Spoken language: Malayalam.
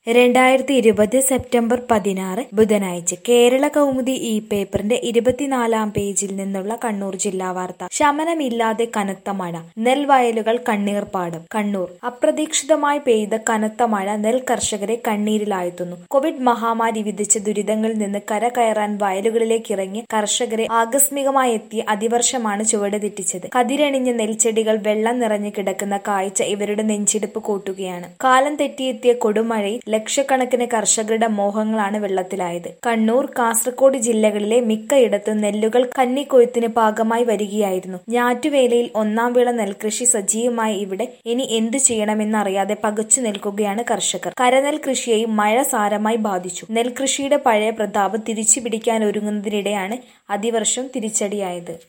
രണ്ടായിരത്തി ഇരുപത് സെപ്റ്റംബർ പതിനാറ് ബുധനാഴ്ച കേരള കൗമുദി ഈ പേപ്പറിന്റെ ഇരുപത്തിനാലാം പേജിൽ നിന്നുള്ള കണ്ണൂർ ജില്ലാ വാർത്ത ശമനമില്ലാതെ കനത്ത മഴ നെൽവയലുകൾ കണ്ണീർ പാടം കണ്ണൂർ അപ്രതീക്ഷിതമായി പെയ്ത കനത്ത മഴ നെൽ കർഷകരെ കണ്ണീരിലാഴ്ത്തുന്നു കോവിഡ് മഹാമാരി വിധിച്ച ദുരിതങ്ങളിൽ നിന്ന് കരകയറാൻ വയലുകളിലേക്ക് ഇറങ്ങിയ കർഷകരെ ആകസ്മികമായി എത്തിയ അതിവർഷമാണ് ചുവട് തെറ്റിച്ചത് കതിരണിഞ്ഞ നെൽച്ചെടികൾ വെള്ളം നിറഞ്ഞു കിടക്കുന്ന കാഴ്ച ഇവരുടെ നെഞ്ചിടിപ്പ് കൂട്ടുകയാണ് കാലം തെറ്റിയെത്തിയ കൊടുമഴയിൽ ലക്ഷക്കണക്കിന് കർഷകരുടെ മോഹങ്ങളാണ് വെള്ളത്തിലായത് കണ്ണൂർ കാസർഗോഡ് ജില്ലകളിലെ മിക്കയിടത്തും നെല്ലുകൾ കന്നിക്കൊയ്ത്തിന് പാകമായി വരികയായിരുന്നു ഞാറ്റുവേലയിൽ ഒന്നാം വിള നെൽകൃഷി സജീവമായി ഇവിടെ ഇനി എന്തു ചെയ്യണമെന്നറിയാതെ പകച്ചു നിൽക്കുകയാണ് കർഷകർ കരനെൽ കൃഷിയെയും മഴ സാരമായി ബാധിച്ചു നെൽകൃഷിയുടെ പഴയ പ്രതാപം തിരിച്ചു പിടിക്കാൻ ഒരുങ്ങുന്നതിനിടെയാണ് അതിവർഷം തിരിച്ചടിയായത്